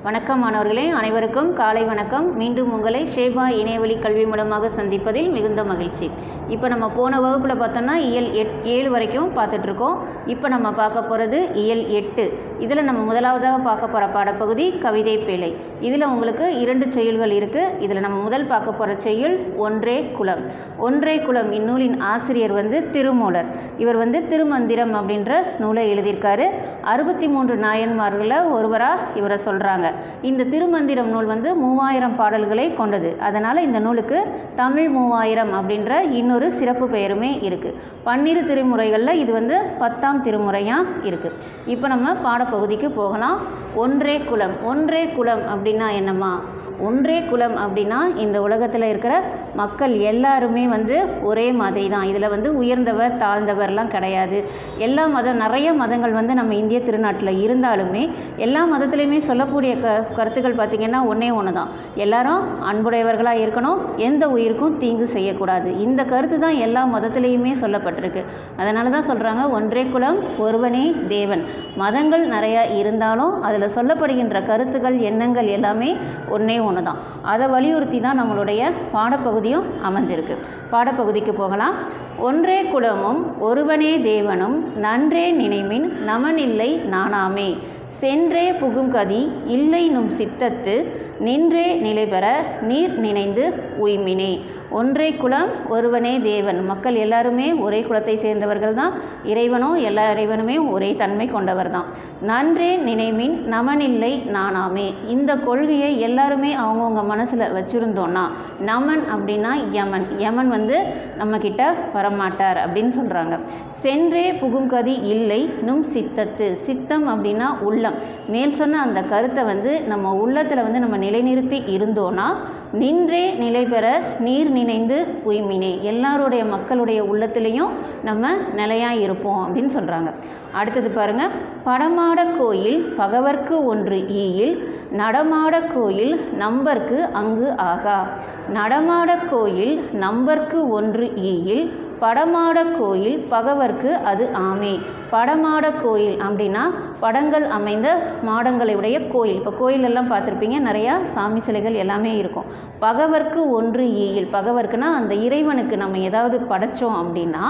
வணக்கம் மாணவர்களே அனைவருக்கும் காலை வணக்கம் மீண்டும் உங்களை ஷேபா இணையவழி கல்வி மூலமாக சந்திப்பதில் மிகுந்த மகிழ்ச்சி இப்போ நம்ம போன வகுப்பில் பார்த்தோம்னா இயல் எட் ஏழு வரைக்கும் பார்த்துட்ருக்கோம் இப்போ நம்ம பார்க்க போகிறது இயல் எட்டு இதில் நம்ம முதலாவதாக பார்க்க போகிற பாடப்பகுதி கவிதை பேழை இதில் உங்களுக்கு இரண்டு செயல்கள் இருக்குது இதில் நம்ம முதல் பார்க்க போகிற செய்யுள் ஒன்றே குலம் ஒன்றே குலம் இந்நூலின் ஆசிரியர் வந்து திருமூலர் இவர் வந்து திருமந்திரம் அப்படின்ற நூலை எழுதியிருக்காரு அறுபத்தி மூன்று நாயன்மார்களில் ஒருவராக இவரை சொல்கிறாங்க இந்த திருமந்திரம் நூல் வந்து மூவாயிரம் பாடல்களை கொண்டது அதனால் இந்த நூலுக்கு தமிழ் மூவாயிரம் அப்படின்ற இன்னொரு சிறப்பு பெயருமே இருக்குது பன்னிரு திருமுறைகளில் இது வந்து பத்தாம் திருமுறையாக இருக்குது இப்போ நம்ம பாடப்பகுதிக்கு போகலாம் ஒன்றே குலம் ஒன்றே குலம் அப்படின்னா என்னம்மா ஒன்றே குலம் அப்படின்னா இந்த உலகத்தில் இருக்கிற மக்கள் எல்லாருமே வந்து ஒரே மாதிரி தான் இதில் வந்து உயர்ந்தவர் தாழ்ந்தவர்லாம் கிடையாது எல்லா மதம் நிறைய மதங்கள் வந்து நம்ம இந்திய திருநாட்டில் இருந்தாலுமே எல்லா மதத்துலேயுமே சொல்லக்கூடிய க கருத்துக்கள் பார்த்திங்கன்னா ஒன்றே ஒன்று தான் எல்லாரும் அன்புடையவர்களாக இருக்கணும் எந்த உயிருக்கும் தீங்கு செய்யக்கூடாது இந்த கருத்து தான் எல்லா மதத்துலேயுமே சொல்லப்பட்டிருக்கு அதனால தான் சொல்கிறாங்க ஒன்றே குலம் ஒருவனே தேவன் மதங்கள் நிறையா இருந்தாலும் அதில் சொல்லப்படுகின்ற கருத்துக்கள் எண்ணங்கள் எல்லாமே ஒன்றே ஒன்று தான் அதை வலியுறுத்தி தான் நம்மளுடைய பாடப்பகுதியும் அமைஞ்சிருக்கு பாடப்பகுதிக்கு போகலாம் ஒன்றே குலமும் ஒருவனே தேவனும் நன்றே நினைமின் நமனில்லை நானாமே சென்றே புகுங்கதி இல்லை நும் சித்தத்து நின்றே நிலைபெற நீர் நினைந்து உய்மினே ஒன்றே குலம் ஒருவனே தேவன் மக்கள் எல்லாருமே ஒரே குலத்தை சேர்ந்தவர்கள் தான் இறைவனும் எல்லா இறைவனுமே ஒரே தன்மை கொண்டவர் தான் நன்றே நினைமின் நமனில்லை நானாமே இந்த கொள்கையை எல்லாருமே அவங்கவுங்க மனசில் வச்சுருந்தோன்னா நமன் அப்படின்னா யமன் யமன் வந்து நம்மக்கிட்ட வரமாட்டார் அப்படின்னு சொல்கிறாங்க சென்றே புகுங்கதி இல்லை நும் சித்தத்து சித்தம் அப்படின்னா உள்ளம் மேல் சொன்ன அந்த கருத்தை வந்து நம்ம உள்ளத்தில் வந்து நம்ம நிலைநிறுத்தி இருந்தோன்னா நின்றே நிலை பெற நீர் நினைந்து உய்மினே எல்லாருடைய மக்களுடைய உள்ளத்திலையும் நம்ம நிலையாக இருப்போம் அப்படின்னு சொல்கிறாங்க அடுத்தது பாருங்க படமாட கோயில் பகவர்க்கு ஒன்று ஈயில் நடமாட கோயில் நம்பர்க்கு அங்கு ஆகா நடமாட கோயில் நம்பர்க்கு ஒன்று ஈயில் படமாட கோயில் பகவர்க்கு அது ஆமே படமாட கோயில் அப்படின்னா படங்கள் அமைந்த மாடங்களை உடைய கோயில் இப்போ கோயிலெல்லாம் பார்த்துருப்பீங்க நிறையா சாமி சிலைகள் எல்லாமே இருக்கும் பகவர்க்கு ஒன்று ஈயில் பகவர்க்குனா அந்த இறைவனுக்கு நம்ம ஏதாவது படைச்சோம் அப்படின்னா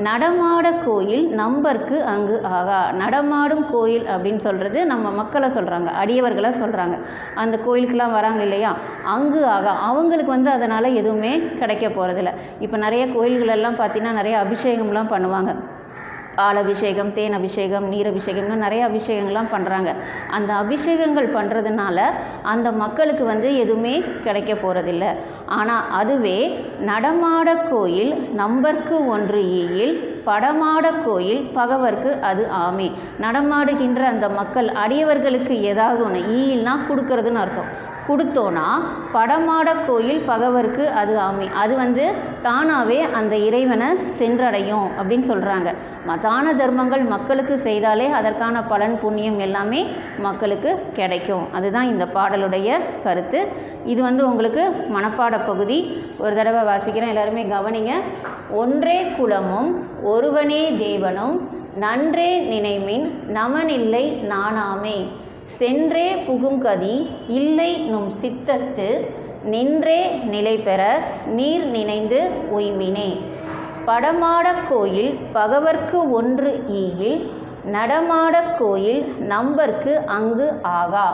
நடமாட கோயில் நம்பர்க்கு அங்கு ஆகா நடமாடும் கோயில் அப்படின்னு சொல்கிறது நம்ம மக்களை சொல்கிறாங்க அடியவர்களை சொல்கிறாங்க அந்த கோயிலுக்கெல்லாம் வராங்க இல்லையா அங்கு ஆகா அவங்களுக்கு வந்து அதனால் எதுவுமே கிடைக்க போகிறதில்ல இப்போ நிறைய கோயில்கள் எல்லாம் பார்த்தீங்கன்னா நிறைய அபிஷேகம்லாம் பண்ணுவாங்க பால் அபிஷேகம் தேன் அபிஷேகம் நீர் அபிஷேகம்னு நிறைய அபிஷேகங்கள்லாம் பண்ணுறாங்க அந்த அபிஷேகங்கள் பண்ணுறதுனால அந்த மக்களுக்கு வந்து எதுவுமே கிடைக்க போகிறதில்ல ஆனால் அதுவே நடமாட கோயில் நம்பர்க்கு ஒன்று ஈயில் படமாட கோயில் பகவர்க்கு அது ஆமே நடமாடுகின்ற அந்த மக்கள் அடியவர்களுக்கு ஏதாவது ஒன்று ஈயில்னா கொடுக்கறதுன்னு அர்த்தம் கொடுத்தோன்னா படமாட கோயில் பகவருக்கு அது ஆமி அது வந்து தானாகவே அந்த இறைவனை சென்றடையும் அப்படின்னு சொல்கிறாங்க தான தர்மங்கள் மக்களுக்கு செய்தாலே அதற்கான பலன் புண்ணியம் எல்லாமே மக்களுக்கு கிடைக்கும் அதுதான் இந்த பாடலுடைய கருத்து இது வந்து உங்களுக்கு மனப்பாட பகுதி ஒரு தடவை வாசிக்கிறேன் எல்லாருமே கவனிங்க ஒன்றே குலமும் ஒருவனே தேவனும் நன்றே நினைமின் நமனில்லை நானாமே சென்றே புகுங்கதி இல்லை நும் சித்தத்து நின்றே நிலை பெற நீர் நினைந்து உய்மினே படமாடக் கோயில் பகவர்க்கு ஒன்று ஈயில் நடமாடக் கோயில் நம்பர்க்கு அங்கு ஆகா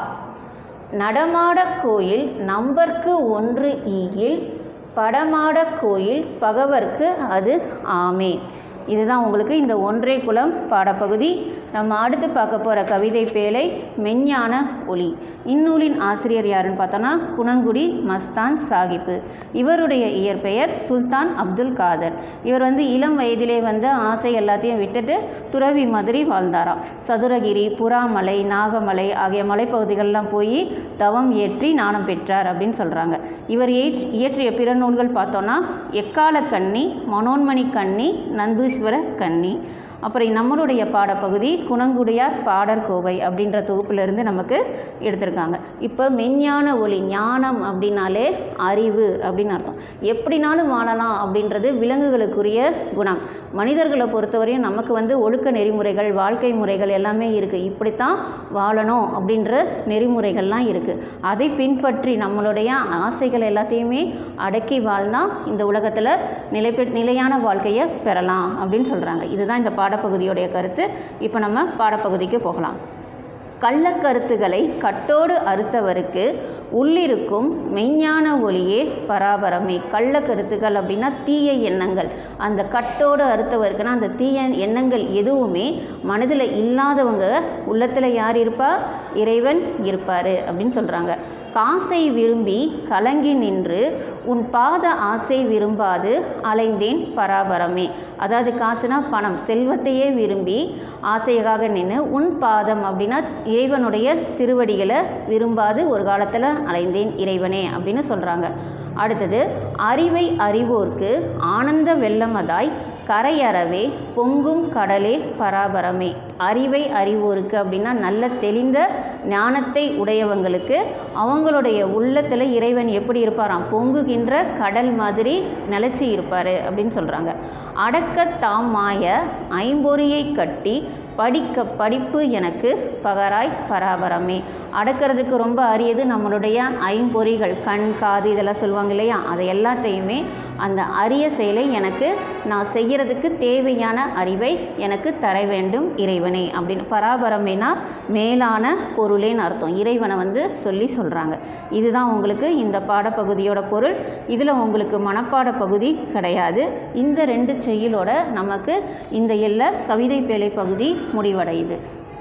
நடமாடக் கோயில் நம்பர்க்கு ஒன்று ஈயில் படமாடக் கோயில் பகவர்க்கு அது ஆமே இதுதான் உங்களுக்கு இந்த ஒன்றே குலம் பாடப்பகுதி நம்ம அடுத்து பார்க்க போகிற கவிதை பேழை மெஞ்ஞான ஒளி இந்நூலின் ஆசிரியர் யாருன்னு பார்த்தோன்னா குணங்குடி மஸ்தான் சாஹிப்பு இவருடைய இயற்பெயர் சுல்தான் அப்துல் காதர் இவர் வந்து இளம் வயதிலே வந்து ஆசை எல்லாத்தையும் விட்டுட்டு துறவி மாதிரி வாழ்ந்தாராம் சதுரகிரி புறாமலை நாகமலை ஆகிய மலைப்பகுதிகளெலாம் போய் தவம் ஏற்றி ஞானம் பெற்றார் அப்படின்னு சொல்கிறாங்க இவர் இயற்றிய பிற நூல்கள் பார்த்தோன்னா எக்கால கண்ணி மனோன்மணி கண்ணி நந்தீஸ்வர கண்ணி அப்புறம் நம்மளுடைய பாடப்பகுதி குணங்குடியார் பாடற்கோவை அப்படின்ற தொகுப்பிலிருந்து நமக்கு எடுத்திருக்காங்க இப்போ மெஞ்ஞான ஒளி ஞானம் அப்படின்னாலே அறிவு அப்படின்னு அர்த்தம் எப்படினாலும் வாழலாம் அப்படின்றது விலங்குகளுக்குரிய குணம் மனிதர்களை பொறுத்தவரையும் நமக்கு வந்து ஒழுக்க நெறிமுறைகள் வாழ்க்கை முறைகள் எல்லாமே இருக்குது இப்படித்தான் வாழணும் அப்படின்ற நெறிமுறைகள்லாம் இருக்குது அதை பின்பற்றி நம்மளுடைய ஆசைகள் எல்லாத்தையுமே அடக்கி வாழ்ந்தால் இந்த உலகத்தில் நிலை நிலையான வாழ்க்கையை பெறலாம் அப்படின்னு சொல்கிறாங்க இதுதான் இந்த பாடப்பகுதியுடைய கருத்து இப்போ நம்ம பாடப்பகுதிக்கு போகலாம் கள்ளக்கருத்துக்களை கட்டோடு அறுத்தவருக்கு உள்ளிருக்கும் மெய்ஞான ஒளியே பராபரமே கள்ள கருத்துக்கள் அப்படின்னா தீய எண்ணங்கள் அந்த கட்டோடு அறுத்தவருக்குன்னா அந்த தீய எண்ணங்கள் எதுவுமே மனதில் இல்லாதவங்க உள்ளத்தில் யார் இருப்பா இறைவன் இருப்பார் அப்படின்னு சொல்கிறாங்க காசை விரும்பி கலங்கி நின்று உன் பாத ஆசை விரும்பாது அலைந்தேன் பராபரமே அதாவது காசுனா பணம் செல்வத்தையே விரும்பி ஆசையாக நின்று உன் பாதம் அப்படின்னா இறைவனுடைய திருவடிகளை விரும்பாது ஒரு காலத்தில் அலைந்தேன் இறைவனே அப்படின்னு சொல்கிறாங்க அடுத்தது அறிவை அறிவோர்க்கு ஆனந்த வெள்ளமதாய் கரையறவே பொங்கும் கடலே பராபரமே அறிவை அறிவோருக்கு அப்படின்னா நல்ல தெளிந்த ஞானத்தை உடையவங்களுக்கு அவங்களுடைய உள்ளத்தில் இறைவன் எப்படி இருப்பாராம் பொங்குகின்ற கடல் மாதிரி நிலச்சி இருப்பார் அப்படின்னு சொல்கிறாங்க அடக்க தாம் மாய ஐம்பொறியை கட்டி படிக்க படிப்பு எனக்கு பகராய் பராபரமே அடக்கிறதுக்கு ரொம்ப அரியது நம்மளுடைய ஐம்பொறிகள் கண் காது இதெல்லாம் சொல்லுவாங்க இல்லையா அதை எல்லாத்தையுமே அந்த அரிய செயலை எனக்கு நான் செய்கிறதுக்கு தேவையான அறிவை எனக்கு தர வேண்டும் இறைவனே அப்படின்னு பராபரமேனா மேலான பொருளேன்னு அர்த்தம் இறைவனை வந்து சொல்லி சொல்கிறாங்க இதுதான் உங்களுக்கு இந்த பாடப்பகுதியோட பொருள் இதில் உங்களுக்கு மனப்பாட பகுதி கிடையாது இந்த ரெண்டு செய்யுளோட நமக்கு இந்த எல்ல கவிதை பேழை பகுதி முடிவடையுது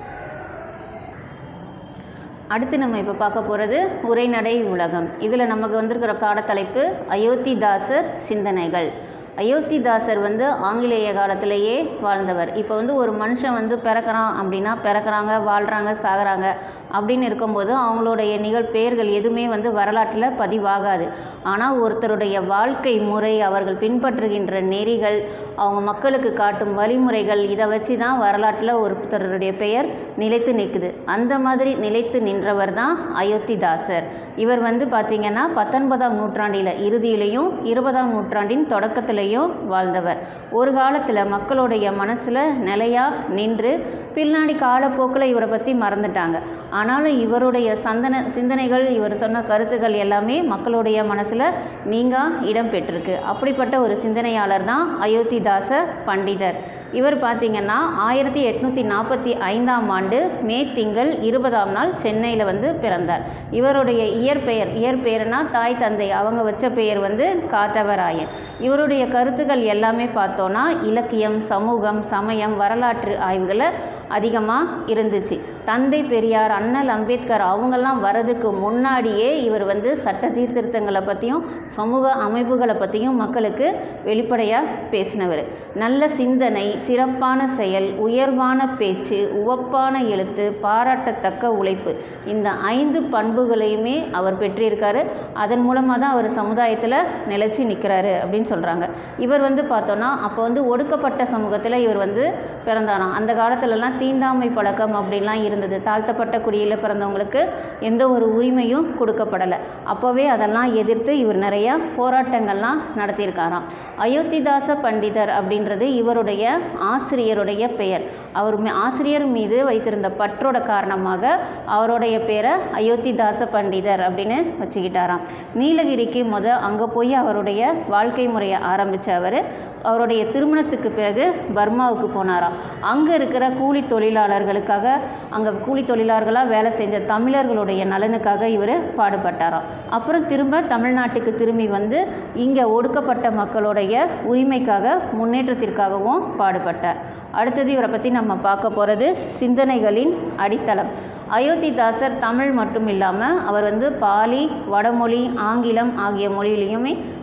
அடுத்து நம்ம இப்போ பார்க்க போகிறது உரைநடை உலகம் இதில் நமக்கு வந்திருக்கிற பாடத்தலைப்பு அயோத்திதாசர் சிந்தனைகள் அயோத்திதாசர் வந்து ஆங்கிலேய காலத்திலேயே வாழ்ந்தவர் இப்போ வந்து ஒரு மனுஷன் வந்து பிறக்கிறான் அப்படின்னா பிறக்கிறாங்க வாழ்கிறாங்க சாகுறாங்க அப்படின்னு இருக்கும்போது அவங்களுடைய நிகழ் பெயர்கள் எதுவுமே வந்து வரலாற்றில் பதிவாகாது ஆனால் ஒருத்தருடைய வாழ்க்கை முறை அவர்கள் பின்பற்றுகின்ற நெறிகள் அவங்க மக்களுக்கு காட்டும் வழிமுறைகள் இதை வச்சு தான் வரலாற்றில் ஒருத்தருடைய பெயர் நிலைத்து நிற்குது அந்த மாதிரி நிலைத்து நின்றவர் தான் அயோத்திதாசர் இவர் வந்து பார்த்திங்கன்னா பத்தொன்பதாம் நூற்றாண்டில் இறுதியிலையும் இருபதாம் நூற்றாண்டின் தொடக்கத்திலையும் வாழ்ந்தவர் ஒரு காலத்தில் மக்களுடைய மனசில் நிலையாக நின்று பின்னாடி காலப்போக்கில் இவரை பற்றி மறந்துட்டாங்க ஆனாலும் இவருடைய சந்தன சிந்தனைகள் இவர் சொன்ன கருத்துக்கள் எல்லாமே மக்களுடைய மனசில் நீங்கா இடம் பெற்றிருக்கு அப்படிப்பட்ட ஒரு சிந்தனையாளர் தான் அயோத்திதாச பண்டிதர் இவர் பார்த்திங்கன்னா ஆயிரத்தி எட்நூற்றி நாற்பத்தி ஐந்தாம் ஆண்டு மே திங்கள் இருபதாம் நாள் சென்னையில் வந்து பிறந்தார் இவருடைய இயற்பெயர் இயற்பெயர்னா தாய் தந்தை அவங்க வச்ச பெயர் வந்து காத்தவராயன் இவருடைய கருத்துக்கள் எல்லாமே பார்த்தோன்னா இலக்கியம் சமூகம் சமயம் வரலாற்று ஆய்வுகளை அதிகமாக இருந்துச்சு தந்தை பெரியார் அண்ணல் அம்பேத்கர் அவங்கெல்லாம் வரதுக்கு முன்னாடியே இவர் வந்து சட்ட சீர்திருத்தங்களை பற்றியும் சமூக அமைப்புகளை பற்றியும் மக்களுக்கு வெளிப்படையாக பேசினவர் நல்ல சிந்தனை சிறப்பான செயல் உயர்வான பேச்சு உவப்பான எழுத்து பாராட்டத்தக்க உழைப்பு இந்த ஐந்து பண்புகளையுமே அவர் பெற்றிருக்காரு அதன் மூலமாக தான் அவர் சமுதாயத்தில் நிலைச்சி நிற்கிறாரு அப்படின்னு சொல்கிறாங்க இவர் வந்து பார்த்தோன்னா அப்போ வந்து ஒடுக்கப்பட்ட சமூகத்தில் இவர் வந்து பிறந்தாராம் அந்த காலத்துலலாம் தீண்டாமை பழக்கம் அப்படின்லாம் இருந்தது தாழ்த்தப்பட்ட குடியில் பிறந்தவங்களுக்கு எந்த ஒரு உரிமையும் கொடுக்கப்படலை அப்போவே அதெல்லாம் எதிர்த்து இவர் நிறையா போராட்டங்கள்லாம் நடத்தியிருக்காராம் அயோத்திதாச பண்டிதர் அப்படின்றது இவருடைய ஆசிரியருடைய பெயர் அவர் மீ- ஆசிரியர் மீது வைத்திருந்த பற்றோட காரணமாக அவருடைய பேரை அயோத்திதாச பண்டிதர் அப்படின்னு வச்சுக்கிட்டாராம் நீலகிரிக்கு முத அங்கே போய் அவருடைய வாழ்க்கை முறையை ஆரம்பித்த அவர் அவருடைய திருமணத்துக்கு பிறகு பர்மாவுக்கு போனாராம் அங்கே இருக்கிற கூலி தொழிலாளர்களுக்காக அங்கே கூலி தொழிலாளர்களாக வேலை செஞ்ச தமிழர்களுடைய நலனுக்காக இவர் பாடுபட்டாராம் அப்புறம் திரும்ப தமிழ்நாட்டுக்கு திரும்பி வந்து இங்கே ஒடுக்கப்பட்ட மக்களுடைய உரிமைக்காக முன்னேற்றத்திற்காகவும் பாடுபட்டார் அடுத்தது இவரை பற்றி நம்ம பார்க்க போகிறது சிந்தனைகளின் அடித்தளம் அயோத்திதாசர் தமிழ் மட்டும் இல்லாமல் அவர் வந்து பாலி வடமொழி ஆங்கிலம் ஆகிய மொழியிலையுமே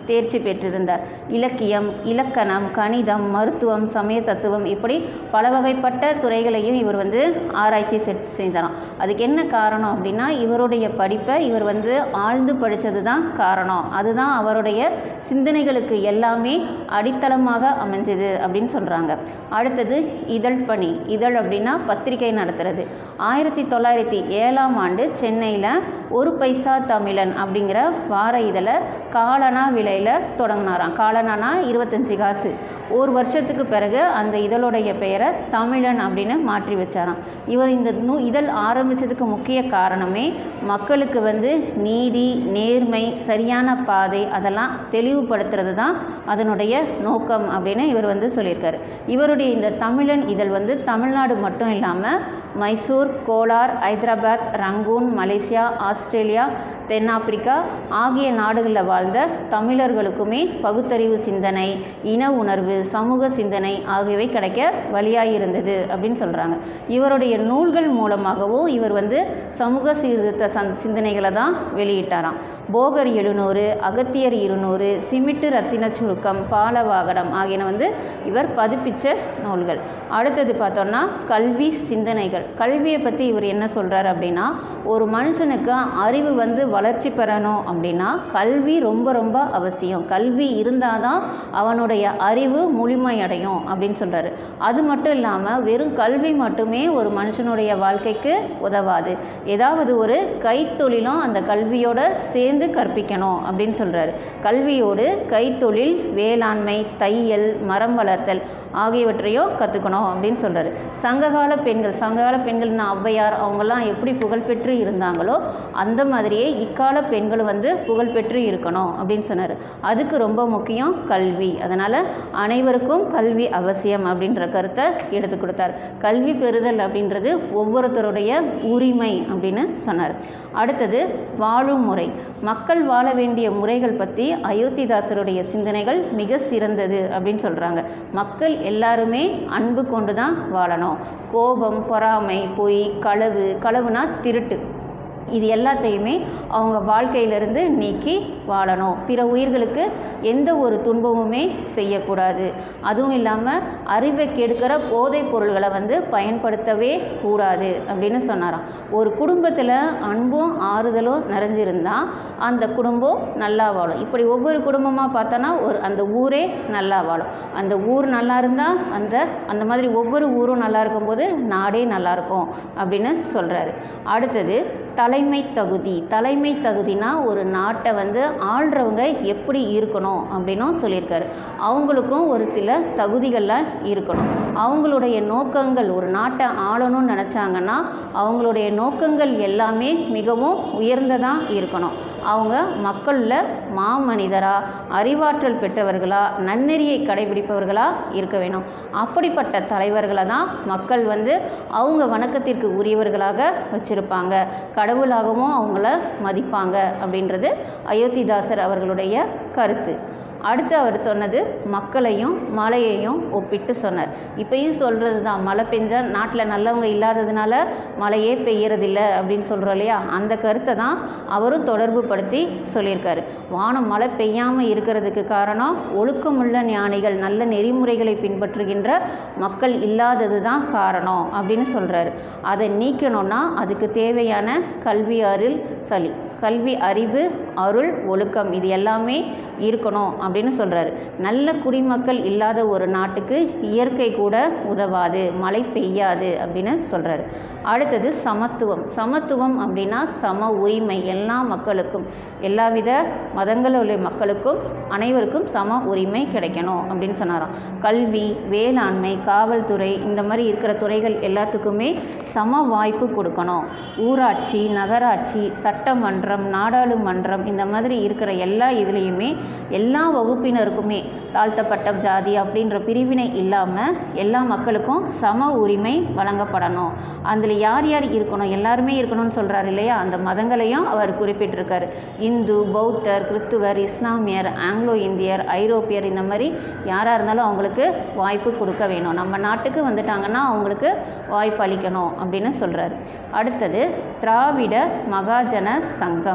தேர்ச்சி பெற்றிருந்தார் இலக்கியம் இலக்கணம் கணிதம் மருத்துவம் சமய தத்துவம் இப்படி பல வகைப்பட்ட துறைகளையும் இவர் வந்து ஆராய்ச்சி செ- செய்தாராம் அதுக்கு என்ன காரணம் அப்படின்னா இவருடைய படிப்பை இவர் வந்து ஆழ்ந்து படித்தது தான் காரணம் அதுதான் அவருடைய சிந்தனைகளுக்கு எல்லாமே அடித்தளமாக அமைஞ்சது அப்படின்னு சொல்கிறாங்க அடுத்தது இதழ் பணி இதழ் அப்படின்னா பத்திரிகை நடத்துறது ஆயிரத்தி தொள்ளாயிரத்தி ஏழாம் ஆண்டு சென்னையில் ஒரு பைசா தமிழன் அப்படிங்கிற வார இதழை காலனா விலையில் தொடங்கினாராம் காலனானா இருபத்தஞ்சி காசு ஒரு வருஷத்துக்கு பிறகு அந்த இதழுடைய பெயரை தமிழன் அப்படின்னு மாற்றி வச்சாராம் இவர் இந்த நூ இதழ் ஆரம்பித்ததுக்கு முக்கிய காரணமே மக்களுக்கு வந்து நீதி நேர்மை சரியான பாதை அதெல்லாம் தெளிவுபடுத்துறது தான் அதனுடைய நோக்கம் அப்படின்னு இவர் வந்து சொல்லியிருக்காரு இவருடைய இந்த தமிழன் இதழ் வந்து தமிழ்நாடு மட்டும் இல்லாமல் Mysore Kolar Hyderabad Rangoon Malaysia Australia தென்னாப்பிரிக்கா ஆகிய நாடுகளில் வாழ்ந்த தமிழர்களுக்குமே பகுத்தறிவு சிந்தனை இன உணர்வு சமூக சிந்தனை ஆகியவை கிடைக்க வழியாயிருந்தது அப்படின்னு சொல்கிறாங்க இவருடைய நூல்கள் மூலமாகவும் இவர் வந்து சமூக சீர்திருத்த சந் சிந்தனைகளை தான் வெளியிட்டாராம் போகர் எழுநூறு அகத்தியர் இருநூறு சிமிட்டு ரத்தின சுருக்கம் பாலவாகடம் ஆகியன வந்து இவர் பதிப்பிச்ச நூல்கள் அடுத்தது பார்த்தோம்னா கல்வி சிந்தனைகள் கல்வியை பற்றி இவர் என்ன சொல்கிறார் அப்படின்னா ஒரு மனுஷனுக்கு அறிவு வந்து வளர்ச்சி பெறணும் அப்படின்னா கல்வி ரொம்ப ரொம்ப அவசியம் கல்வி இருந்தால் தான் அவனுடைய அறிவு முழுமையடையும் அப்படின்னு சொல்கிறாரு அது மட்டும் இல்லாமல் வெறும் கல்வி மட்டுமே ஒரு மனுஷனுடைய வாழ்க்கைக்கு உதவாது ஏதாவது ஒரு கைத்தொழிலும் அந்த கல்வியோட சேர்ந்து கற்பிக்கணும் அப்படின்னு சொல்கிறாரு கல்வியோடு கைத்தொழில் வேளாண்மை தையல் மரம் வளர்த்தல் ஆகியவற்றையும் கற்றுக்கணும் அப்படின்னு சொல்கிறாரு சங்ககால பெண்கள் சங்ககால பெண்கள்னா ஔவையார் அவங்கெல்லாம் எப்படி புகழ்பெற்று இருந்தாங்களோ அந்த மாதிரியே இக்கால பெண்களும் வந்து புகழ்பெற்று இருக்கணும் அப்படின்னு சொன்னார் அதுக்கு ரொம்ப முக்கியம் கல்வி அதனால் அனைவருக்கும் கல்வி அவசியம் அப்படின்ற கருத்தை எடுத்து கொடுத்தார் கல்வி பெறுதல் அப்படின்றது ஒவ்வொருத்தருடைய உரிமை அப்படின்னு சொன்னார் அடுத்தது வாழும் முறை மக்கள் வாழ வேண்டிய முறைகள் பற்றி அயோத்திதாசருடைய சிந்தனைகள் மிக சிறந்தது அப்படின்னு சொல்கிறாங்க மக்கள் எல்லாருமே அன்பு கொண்டு தான் வாழணும் கோபம் பொறாமை பொய் களவு களவுனா திருட்டு இது எல்லாத்தையுமே அவங்க வாழ்க்கையிலிருந்து நீக்கி வாழணும் பிற உயிர்களுக்கு எந்த ஒரு துன்பமுமே செய்யக்கூடாது அதுவும் இல்லாமல் அறிவை கெடுக்கிற போதைப் பொருள்களை வந்து பயன்படுத்தவே கூடாது அப்படின்னு சொன்னாராம் ஒரு குடும்பத்தில் அன்பும் ஆறுதலும் நிறைஞ்சிருந்தால் அந்த குடும்பம் நல்லா வாழும் இப்படி ஒவ்வொரு குடும்பமாக பார்த்தோன்னா ஒரு அந்த ஊரே நல்லா வாழும் அந்த ஊர் நல்லா இருந்தால் அந்த அந்த மாதிரி ஒவ்வொரு ஊரும் நல்லா இருக்கும்போது நாடே நல்லா இருக்கும் அப்படின்னு சொல்கிறாரு அடுத்தது தலைமை தகுதி தலைமை தகுதினா ஒரு நாட்டை வந்து ஆள்றவங்க எப்படி இருக்கணும் அப்படின்னும் சொல்லியிருக்காரு அவங்களுக்கும் ஒரு சில தகுதிகள்லாம் இருக்கணும் அவங்களுடைய நோக்கங்கள் ஒரு நாட்டை ஆளணும்னு நினச்சாங்கன்னா அவங்களுடைய நோக்கங்கள் எல்லாமே மிகவும் உயர்ந்ததாக இருக்கணும் அவங்க மக்களில் மாமனிதராக அறிவாற்றல் பெற்றவர்களா நன்னெறியை கடைபிடிப்பவர்களாக இருக்க வேணும் அப்படிப்பட்ட தலைவர்களை தான் மக்கள் வந்து அவங்க வணக்கத்திற்கு உரியவர்களாக வச்சுருப்பாங்க கடவுளாகவும் அவங்கள மதிப்பாங்க அப்படின்றது அயோத்திதாசர் அவர்களுடைய கருத்து அடுத்து அவர் சொன்னது மக்களையும் மழையையும் ஒப்பிட்டு சொன்னார் இப்பயும் சொல்கிறது தான் மழை பெஞ்சால் நாட்டில் நல்லவங்க இல்லாததுனால மழையே பெய்யறதில்ல அப்படின்னு சொல்கிறோம் இல்லையா அந்த கருத்தை தான் அவரும் தொடர்பு படுத்தி சொல்லியிருக்காரு வானம் மழை பெய்யாமல் இருக்கிறதுக்கு காரணம் ஒழுக்கமுள்ள ஞானிகள் நல்ல நெறிமுறைகளை பின்பற்றுகின்ற மக்கள் இல்லாதது தான் காரணம் அப்படின்னு சொல்கிறாரு அதை நீக்கணும்னா அதுக்கு தேவையான கல்வி அருள் சளி கல்வி அறிவு அருள் ஒழுக்கம் இது எல்லாமே இருக்கணும் அப்படின்னு சொல்கிறாரு நல்ல குடிமக்கள் இல்லாத ஒரு நாட்டுக்கு இயற்கை கூட உதவாது மழை பெய்யாது அப்படின்னு சொல்கிறாரு அடுத்தது சமத்துவம் சமத்துவம் அப்படின்னா சம உரிமை எல்லா மக்களுக்கும் எல்லாவித மதங்களில் உள்ள மக்களுக்கும் அனைவருக்கும் சம உரிமை கிடைக்கணும் அப்படின்னு சொன்னாராம் கல்வி வேளாண்மை காவல்துறை இந்த மாதிரி இருக்கிற துறைகள் எல்லாத்துக்குமே சம வாய்ப்பு கொடுக்கணும் ஊராட்சி நகராட்சி சட்டமன்றம் நாடாளுமன்றம் இந்த மாதிரி இருக்கிற எல்லா இதுலேயுமே எல்லா வகுப்பினருக்குமே தாழ்த்தப்பட்ட ஜாதி அப்படின்ற பிரிவினை இல்லாமல் எல்லா மக்களுக்கும் சம உரிமை வழங்கப்படணும் அதில் யார் யார் இருக்கணும் எல்லாருமே இருக்கணும்னு சொல்கிறாரு இல்லையா அந்த மதங்களையும் அவர் குறிப்பிட்டிருக்காரு இந்து பௌத்தர் கிறிஸ்துவர் இஸ்லாமியர் ஆங்கிலோ இந்தியர் ஐரோப்பியர் இந்த மாதிரி யாராக இருந்தாலும் அவங்களுக்கு வாய்ப்பு கொடுக்க வேணும் நம்ம நாட்டுக்கு வந்துட்டாங்கன்னா அவங்களுக்கு வாய்ப்பு அளிக்கணும் அப்படின்னு சொல்கிறாரு அடுத்தது திராவிட மகாஜன சங்கம்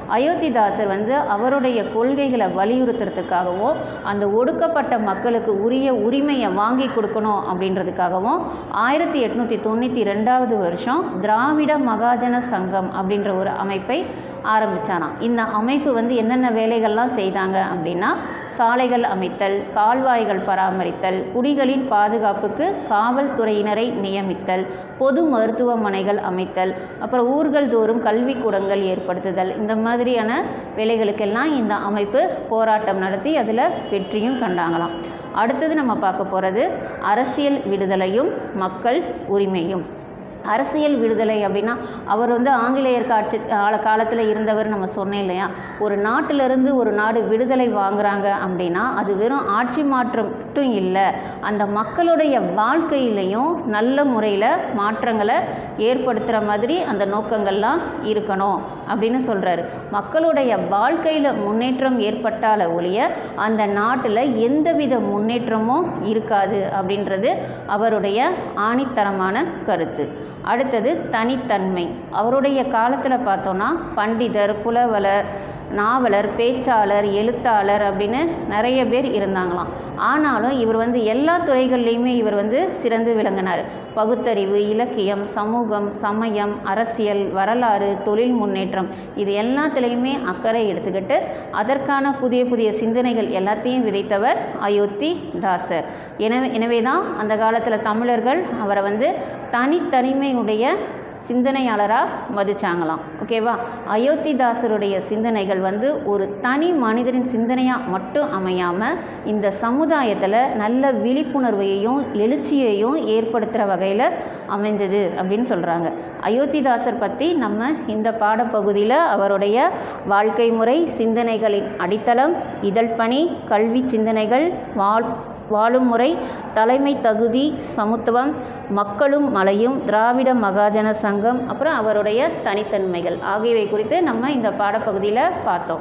அயோத்திதாசர் வந்து அவருடைய கொள்கைகளை வலியுறுத்துறதுக்காகவும் அந்த ஒடுக்கப்பட்ட மக்களுக்கு உரிய உரிமையை வாங்கி கொடுக்கணும் அப்படின்றதுக்காகவும் ஆயிரத்தி எட்நூற்றி தொண்ணூற்றி ரெண்டாவது வருஷம் திராவிட மகாஜன சங்கம் அப்படின்ற ஒரு அமைப்பை ஆரம்பித்தாராம் இந்த அமைப்பு வந்து என்னென்ன வேலைகள்லாம் செய்தாங்க அப்படின்னா சாலைகள் அமைத்தல் கால்வாய்கள் பராமரித்தல் குடிகளின் பாதுகாப்புக்கு காவல்துறையினரை நியமித்தல் பொது மருத்துவமனைகள் அமைத்தல் அப்புறம் ஊர்கள் தோறும் கல்விக்கூடங்கள் ஏற்படுத்துதல் இந்த மாதிரியான வேலைகளுக்கெல்லாம் இந்த அமைப்பு போராட்டம் நடத்தி அதில் வெற்றியும் கண்டாங்களாம் அடுத்தது நம்ம பார்க்க போகிறது அரசியல் விடுதலையும் மக்கள் உரிமையும் அரசியல் விடுதலை அப்படின்னா அவர் வந்து ஆங்கிலேயர் காட்சி கால காலத்தில் இருந்தவர் நம்ம சொன்னேன் இல்லையா ஒரு நாட்டிலிருந்து ஒரு நாடு விடுதலை வாங்குறாங்க அப்படின்னா அது வெறும் ஆட்சி மாற்றம் மட்டும் இல்லை அந்த மக்களுடைய வாழ்க்கையிலையும் நல்ல முறையில் மாற்றங்களை ஏற்படுத்துகிற மாதிரி அந்த நோக்கங்கள்லாம் இருக்கணும் அப்படின்னு சொல்கிறாரு மக்களுடைய வாழ்க்கையில் முன்னேற்றம் ஏற்பட்டால ஒழிய அந்த நாட்டில் எந்தவித முன்னேற்றமும் இருக்காது அப்படின்றது அவருடைய ஆணித்தரமான கருத்து அடுத்தது தனித்தன்மை அவருடைய காலத்தில் பார்த்தோன்னா பண்டிதர் புலவலர் நாவலர் பேச்சாளர் எழுத்தாளர் அப்படின்னு நிறைய பேர் இருந்தாங்களாம் ஆனாலும் இவர் வந்து எல்லா துறைகள்லையுமே இவர் வந்து சிறந்து விளங்கினார் பகுத்தறிவு இலக்கியம் சமூகம் சமயம் அரசியல் வரலாறு தொழில் முன்னேற்றம் இது எல்லாத்துலேயுமே அக்கறை எடுத்துக்கிட்டு அதற்கான புதிய புதிய சிந்தனைகள் எல்லாத்தையும் விதைத்தவர் அயோத்தி தாசர் எனவே எனவே தான் அந்த காலத்தில் தமிழர்கள் அவரை வந்து தனித்தனிமையுடைய சிந்தனையாளராக மதிச்சாங்களாம் ஓகேவா அயோத்திதாசருடைய சிந்தனைகள் வந்து ஒரு தனி மனிதரின் சிந்தனையாக மட்டும் அமையாமல் இந்த சமுதாயத்தில் நல்ல விழிப்புணர்வையும் எழுச்சியையும் ஏற்படுத்துகிற வகையில் அமைஞ்சது அப்படின்னு சொல்கிறாங்க அயோத்திதாசர் பற்றி நம்ம இந்த பாடப்பகுதியில் அவருடைய வாழ்க்கை முறை சிந்தனைகளின் அடித்தளம் இதழ் பணி கல்வி சிந்தனைகள் வாழ் வாழும் முறை தலைமை தகுதி சமத்துவம் மக்களும் மலையும் திராவிட மகாஜன சங்கம் அப்புறம் அவருடைய தனித்தன்மைகள் ஆகியவை குறித்து நம்ம இந்த பாடப்பகுதியில் பார்த்தோம்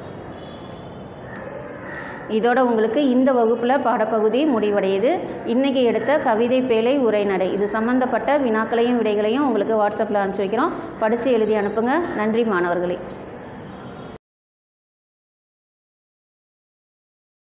இதோட உங்களுக்கு இந்த வகுப்பில் பாடப்பகுதி முடிவடையுது இன்றைக்கி எடுத்த கவிதை பேழை உரைநடை இது சம்மந்தப்பட்ட வினாக்களையும் விடைகளையும் உங்களுக்கு வாட்ஸ்அப்பில் அனுப்பிச்சி வைக்கிறோம் படித்து எழுதி அனுப்புங்க நன்றி மாணவர்களே